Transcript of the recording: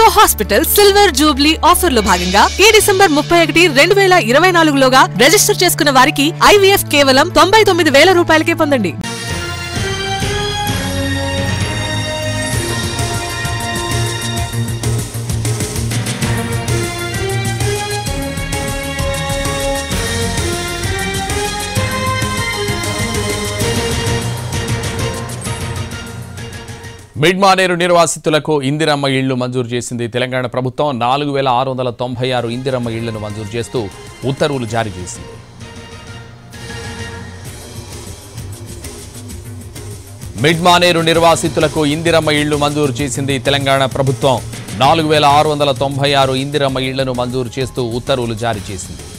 rainbow hospital silver jubilee offer లో భాగంగా ఈ డిసెంబర్ ముప్పై ఒకటి రెండు వేల ఇరవై నాలుగులోగా రిజిస్టర్ చేసుకున్న వారికి ఐవీఎఫ్ కేవలం తొంభై తొమ్మిది వేల రూపాయలకే పొందండి మిడ్ మానేరు నిర్వాసితులకు ఇందిరమ్మ ఇళ్లు మంజూరు చేసింది తెలంగాణ ప్రభుత్వం నాలుగు వేల ఆరు వందల తొంభై ఆరు ఇందిరమ్మ ఇళ్లను మంజూరు చేస్తూ ఉత్తర్వులు జారీ చేసింది మిడ్ మానేరు నిర్వాసితులకు ఇందిరమ్మ ఇళ్లు మంజూరు చేసింది తెలంగాణ ప్రభుత్వం నాలుగు వేల ఆరు వందల తొంభై ఆరు ఇందిరమ్మ ఇళ్లను మంజూరు చేస్తూ ఉత్తర్వులు జారీ చేసింది